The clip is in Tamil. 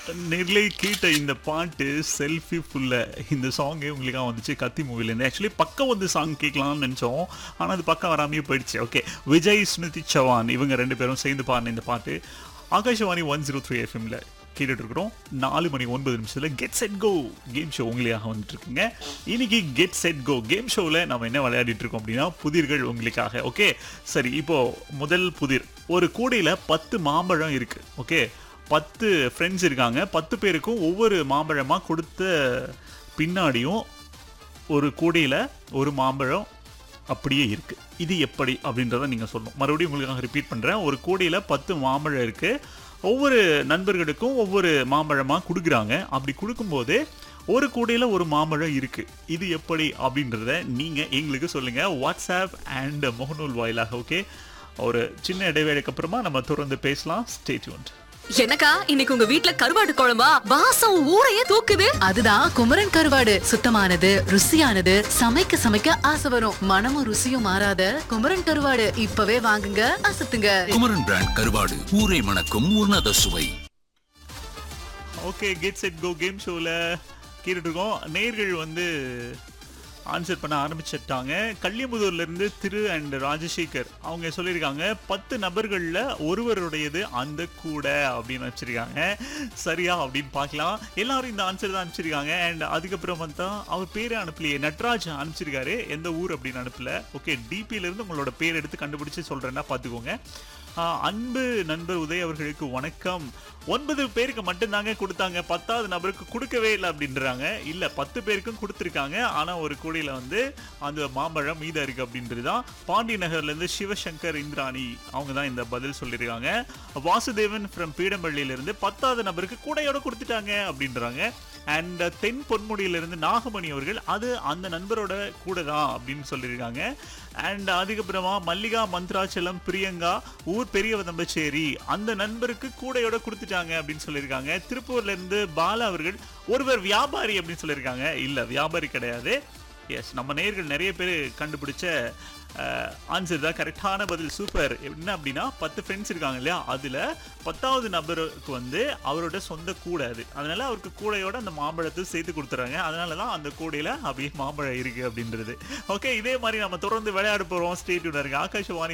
நெல்லை கேட்ட இந்த பாட்டு செல்ஃபி ஃபுல்ல இந்த சாங்கே உங்களுக்காக வந்துச்சு கத்தி மூவிலேருந்து ஆக்சுவலி பக்கம் வந்து சாங் கேட்கலாம்னு நினச்சோம் ஆனால் அது பக்கம் வராமையே போயிடுச்சு ஓகே விஜய் ஸ்மிருதி சவான் இவங்க ரெண்டு பேரும் சேர்ந்து பாடின இந்த பாட்டு ஆகாஷவாணி ஒன் ஜீரோ த்ரீ எஃப்எம்ல கேட்டுட்டு இருக்கிறோம் நாலு மணி ஒன்பது நிமிஷத்துல get set go game show உங்களுக்காக வந்துட்டு இருக்குங்க இன்னைக்கு கெட் செட் கோ கேம் ஷோவில் நம்ம என்ன விளையாடிட்டு இருக்கோம் அப்படின்னா புதிர்கள் உங்களுக்காக ஓகே சரி இப்போ முதல் புதிர் ஒரு கூடையில் பத்து மாம்பழம் இருக்கு ஓகே பத்து ஃப்ரெண்ட்ஸ் இருக்காங்க பத்து பேருக்கும் ஒவ்வொரு மாம்பழமாக கொடுத்த பின்னாடியும் ஒரு கூடையில் ஒரு மாம்பழம் அப்படியே இருக்கு இது எப்படி அப்படின்றத நீங்கள் சொல்லணும் மறுபடியும் உங்களுக்காக ரிப்பீட் பண்ணுறேன் ஒரு கூடையில் பத்து மாம்பழம் இருக்கு ஒவ்வொரு நண்பர்களுக்கும் ஒவ்வொரு மாம்பழமாக கொடுக்குறாங்க அப்படி கொடுக்கும்போது ஒரு கூடையில் ஒரு மாம்பழம் இருக்கு இது எப்படி அப்படின்றத நீங்கள் எங்களுக்கு சொல்லுங்கள் வாட்ஸ்அப் அண்ட் முகநூல் வாயிலாக ஓகே ஒரு சின்ன இடைவேளைக்கு அப்புறமா நம்ம தொடர்ந்து பேசலாம் ஸ்டேட்யூன்ட் எனக்கா இன்னைக்கு உங்க வீட்ல கருவாடு குழம்பா வாசம் ஊரையே தூக்குது அதுதான் குமரன் கருவாடு சுத்தமானது ருசியானது சமைக்க சமைக்க ஆசை வரும் மனமும் ருசியும் மாறாத குமரன் கருவாடு இப்பவே வாங்குங்க அசத்துங்க குமரன் பிராண்ட் கருவாடு ஊரை மணக்கும் உன்னத சுவை okay get set go game ஷோவில் கேட்டுட்டு இருக்கோம் நேர்கள் வந்து ஆன்சர் பண்ண ஆரம்பிச்சிட்டாங்க கள்ளியமுதூர்லேருந்து திரு அண்ட் ராஜசேகர் அவங்க சொல்லியிருக்காங்க பத்து நபர்களில் ஒருவருடையது அந்த கூடை அப்படின்னு வச்சுருக்காங்க சரியா அப்படின்னு பார்க்கலாம் எல்லாரும் இந்த ஆன்சர் தான் அனுப்பிச்சிருக்காங்க அண்ட் அதுக்கப்புறம் பார்த்தா அவர் பேரே அனுப்பலையே நட்ராஜ் அனுப்பிச்சிருக்காரு எந்த ஊர் அப்படின்னு அனுப்பல ஓகே டிபியிலேருந்து உங்களோட பேர் எடுத்து கண்டுபிடிச்சு சொல்கிறேன்னா பார்த்துக்கோங்க ஆஹ் அன்பு நண்பர் உதய் அவர்களுக்கு வணக்கம் ஒன்பது பேருக்கு மட்டும்தாங்க கொடுத்தாங்க பத்தாவது நபருக்கு கொடுக்கவே இல்லை அப்படின்றாங்க இல்ல பத்து பேருக்கும் கொடுத்துருக்காங்க ஆனா ஒரு கூடையில வந்து அந்த மாம்பழம் மீதம் இருக்கு அப்படின்றது தான் பாண்டி நகர்ல இருந்து சிவசங்கர் இந்திராணி அவங்க தான் இந்த பதில் சொல்லியிருக்காங்க வாசுதேவன் ஃப்ரம் பீடம்பள்ளியில இருந்து பத்தாவது நபருக்கு கூடையோட கொடுத்துட்டாங்க அப்படின்றாங்க அண்ட் தென் பொன்முடியிலிருந்து நாகமணி அவர்கள் அது அந்த நண்பரோட கூட தான் அப்படின்னு சொல்லியிருக்காங்க அண்ட் அதுக்கப்புறமா மல்லிகா மந்த்ராச்சலம் பிரியங்கா ஊர் பெரியவதம்பச்சேரி அந்த நண்பருக்கு கூடையோட கொடுத்துட்டாங்க அப்படின்னு சொல்லியிருக்காங்க திருப்பூர்ல இருந்து பாலா அவர்கள் ஒருவர் வியாபாரி அப்படின்னு சொல்லியிருக்காங்க இல்ல வியாபாரி கிடையாது எஸ் நம்ம நேர்கள் நிறைய பேர் கண்டுபிடிச்ச ஆன்சர் தான் கரெக்டான பதில் சூப்பர் என்ன அப்படின்னா பத்து ஃப்ரெண்ட்ஸ் இருக்காங்க இல்லையா அதில் பத்தாவது நபருக்கு வந்து அவரோட சொந்த கூடை அது அதனால அவருக்கு கூடையோட அந்த மாம்பழத்தை சேர்த்து கொடுத்துறாங்க அதனால தான் அந்த கூடையில் அப்படியே மாம்பழம் இருக்கு அப்படின்றது ஓகே இதே மாதிரி நம்ம தொடர்ந்து விளையாட போகிறோம் ஸ்டேட்யூன் இருக்கு ஆகாஷவாணி